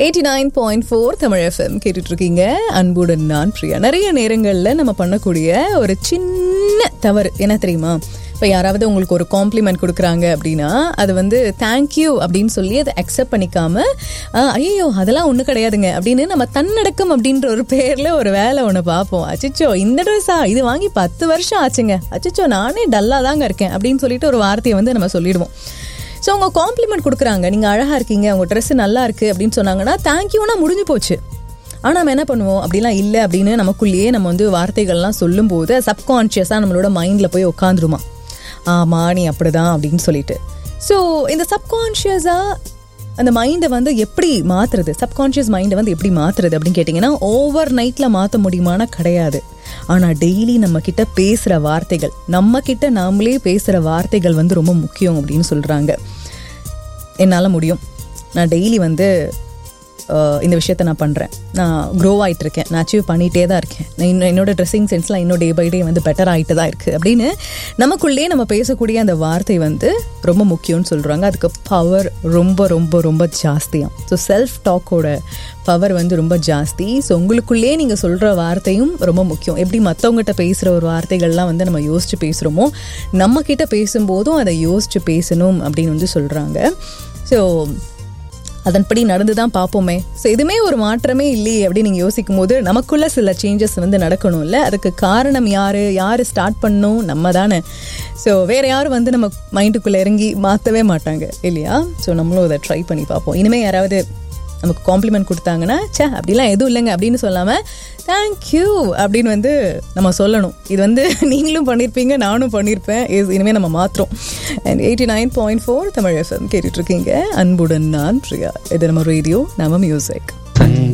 eighty nine point four Tamil FM கேட்டுட்டு இருக்கீங்க அன்புடன் நான் பிரியா நிறைய நேரங்களில் நம்ம பண்ணக்கூடிய ஒரு சின்ன தவறு என்ன தெரியுமா இப்போ யாராவது உங்களுக்கு ஒரு காம்ப்ளிமெண்ட் கொடுக்குறாங்க அப்படின்னா அது வந்து தேங்க்யூ அப்படின்னு சொல்லி அதை அக்செப்ட் பண்ணிக்காம ஐயோ அதெல்லாம் ஒன்றும் கிடையாதுங்க அப்படின்னு நம்ம தன்னடக்கம் அப்படின்ற ஒரு பேரில் ஒரு வேலை ஒன்று பார்ப்போம் அச்சிச்சோ இந்த ட்ரெஸ்ஸா இது வாங்கி பத்து வருஷம் ஆச்சுங்க அச்சிச்சோ நானே டல்லாக தாங்க இருக்கேன் அப்படின்னு சொல்லிட்டு ஒரு வார்த்தையை வந்து நம்ம சொல்லிடுவோம் ஸோ அவங்க காம்ப்ளிமெண்ட் கொடுக்குறாங்க நீங்கள் அழகாக இருக்கீங்க உங்கள் ட்ரெஸ் நல்லா இருக்குது அப்படின்னு சொன்னாங்கன்னா தேங்க்யூனா முடிஞ்சு போச்சு ஆனால் நம்ம என்ன பண்ணுவோம் அப்படிலாம் இல்லை அப்படின்னு நமக்குள்ளேயே நம்ம வந்து வார்த்தைகள்லாம் சொல்லும்போது சப்கான்ஷியஸாக நம்மளோட மைண்டில் போய் உட்காந்துருமா ஆமாம் நீ அப்படிதான் அப்படின்னு சொல்லிட்டு ஸோ இந்த சப்கான்ஷியஸாக அந்த மைண்டை வந்து எப்படி மாற்றுறது சப்கான்ஷியஸ் மைண்டை வந்து எப்படி மாற்றுறது அப்படின்னு கேட்டிங்கன்னா ஓவர் நைட்டில் மாற்ற முடியுமானா கிடையாது ஆனால் டெய்லி நம்ம கிட்ட பேசுகிற வார்த்தைகள் நம்ம கிட்ட நாமளே பேசுகிற வார்த்தைகள் வந்து ரொம்ப முக்கியம் அப்படின்னு சொல்கிறாங்க என்னால் முடியும் நான் டெய்லி வந்து அஹ், இந்த விஷயத்த நான் பண்ணுறேன் நான் க்ரோ ஆகிட்டு இருக்கேன் நான் அச்சீவ் பண்ணிகிட்டே தான் இருக்கேன் நான் இன்னும் என்னோட ட்ரெஸ்ஸிங் சென்ஸ்லாம் இன்னும் டே பை டே வந்து பெட்டர் ஆகிட்டு தான் இருக்குது அப்படின்னு நமக்குள்ளே நம்ம பேசக்கூடிய அந்த வார்த்தை வந்து ரொம்ப முக்கியம்னு சொல்கிறாங்க அதுக்கு பவர் ரொம்ப ரொம்ப ரொம்ப ஜாஸ்தியாம் ஸோ செல்ஃப் டாக்கோட பவர் வந்து ரொம்ப ஜாஸ்தி ஸோ உங்களுக்குள்ளே நீங்கள் சொல்கிற வார்த்தையும் ரொம்ப முக்கியம் எப்படி மற்றவங்ககிட்ட பேசுகிற ஒரு வார்த்தைகள்லாம் வந்து நம்ம யோசிச்சு பேசுகிறோமோ நம்ம கிட்ட பேசும்போதும் அதை யோசிச்சு பேசணும் அப்படின்னு வந்து சொல்கிறாங்க ஸோ அதன்படி நடந்து தான் பார்ப்போமே ஸோ இதுமே ஒரு மாற்றமே இல்லையே அப்படின்னு நீங்கள் யோசிக்கும் போது நமக்குள்ள சில சேஞ்சஸ் வந்து நடக்கணும்ல அதுக்கு காரணம் யார் யார் ஸ்டார்ட் பண்ணணும் நம்ம தானே ஸோ வேற யாரும் வந்து நம்ம மைண்டுக்குள்ளே இறங்கி மாற்றவே மாட்டாங்க இல்லையா ஸோ நம்மளும் அதை ட்ரை பண்ணி பார்ப்போம் இனிமேல் யாராவது நமக்கு காம்ப்ளிமெண்ட் கொடுத்தாங்கன்னா ச்சே அப்படிலாம் எதுவும் இல்லைங்க அப்படின்னு சொல்லாமல் தேங்க்யூ அப்படின்னு வந்து நம்ம சொல்லணும் இது வந்து நீங்களும் பண்ணியிருப்பீங்க நானும் பண்ணியிருப்பேன் இது இனிமேல் நம்ம மாற்றுறோம் and eighty nine point four Tamil FM கேட்டுட்ருக்கீங்க அன்புடன் நான் பிரியா இது நம்ம ரேடியோ நம்ம மியூசிக்